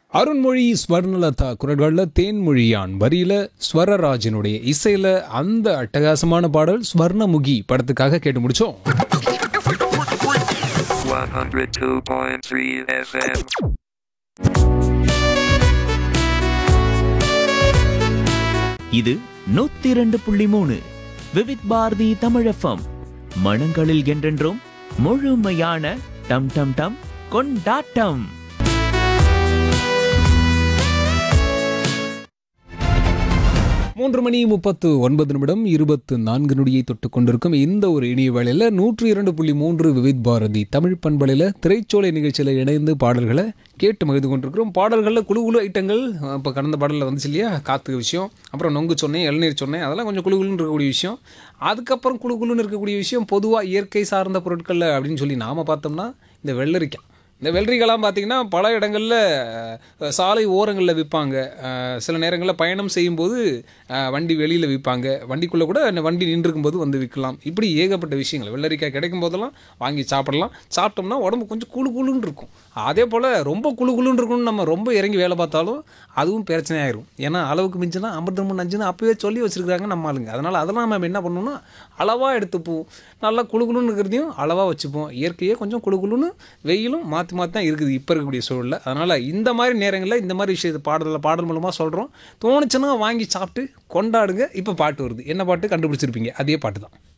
அருண்மொழி ஸ்வர்ணலதா குரல்களில் தேன்மொழியான் வரியில ஸ்வரராஜனுடைய இசையில அந்த அட்டகாசமான பாடல் ஸ்வர்ணமுகி படத்துக்காக கேட்டு முடிச்சோம் 102.3 FM. இது நூத்தி இரண்டு புள்ளி மூணு விவித் பாரதி தமிழஃபம் மனங்களில் என்றென்றும் முழுமையான டம் டம் டம் கொண்டாட்டம் மூன்று மணி முப்பத்து ஒன்பது நிமிடம் இருபத்து நான்கு நொடியை தொட்டு கொண்டிருக்கும் இந்த ஒரு இனிய வேளையில் நூற்றி இரண்டு புள்ளி மூன்று விவித் பாரதி தமிழ் பண்பலையில் திரைச்சோலை நிகழ்ச்சியில் இணைந்து பாடல்களை கேட்டு மகிழ்ந்து கொண்டிருக்கிறோம் பாடல்களில் குழு குழு ஐட்டங்கள் இப்போ கடந்த பாடலில் வந்துச்சு இல்லையா காத்து விஷயம் அப்புறம் நொங்கு சொன்னேன் இளநீர் சொன்னேன் அதெல்லாம் கொஞ்சம் குழு குழுன்னு இருக்கக்கூடிய விஷயம் அதுக்கப்புறம் குழு குழுன்னு இருக்கக்கூடிய விஷயம் பொதுவாக இயற்கை சார்ந்த பொருட்களில் அப்படின்னு சொல்லி நாம் பார்த்தோம்னா இந்த வெள்ளரிக்காய் இந்த வெள்ளரிக்காலாம் பார்த்தீங்கன்னா பல இடங்களில் அஹ், சாலை ஓரங்களில் விற்பாங்க அஹ், சில நேரங்களில் பயணம் செய்யும்போது அஹ், வண்டி வெளியில் விற்பாங்க வண்டிக்குள்ளே கூட அந்த வண்டி நின்றுருக்கும் போது வந்து விற்கலாம் இப்படி ஏகப்பட்ட விஷயங்கள் வெள்ளரிக்காய் கிடைக்கும் போதெல்லாம் வாங்கி சாப்பிடலாம் சாப்பிட்டோம்னா உடம்பு கொஞ்சம் குளு குளுன்னு இருக்கும் அதே போல் ரொம்ப குளு குளுன்னு இருக்கும்னு நம்ம ரொம்ப இறங்கி வேலை பார்த்தாலும் அதுவும் பிரச்சனை ஆயிரும் ஏன்னா அளவுக்கு மிஞ்சினா அமிர்தமும் நஞ்சுன்னு அப்போவே சொல்லி வச்சுருக்காங்க நம்ம ஆளுங்க அதனால் அதெல்லாம் நம்ம என்ன பண்ணணும்னா அளவாக எடுத்துப்போம் நல்லா குளு குளுன்னு இருக்கிறதையும் அளவாக வச்சுப்போம் இயற்கையே கொஞ்சம் குளு குளுன்னு வெயிலும் மாற்றி மாற்றி தான் இருக்குது இப்போ இருக்கக்கூடிய சூழலில் அதனால் இந்த மாதிரி நேரங்களில் இந்த மாதிரி விஷயத்தை பாடலில் பாடல் மூலமாக சொல்கிறோம் தோணுச்சுன்னா வாங்கி சாப்பிட்டு கொண்டாடுங்க இப்போ பாட்டு வருது என்ன பாட்டு கண்டுபிடிச்சிருப்பீங்க அதே பாட்டு தான்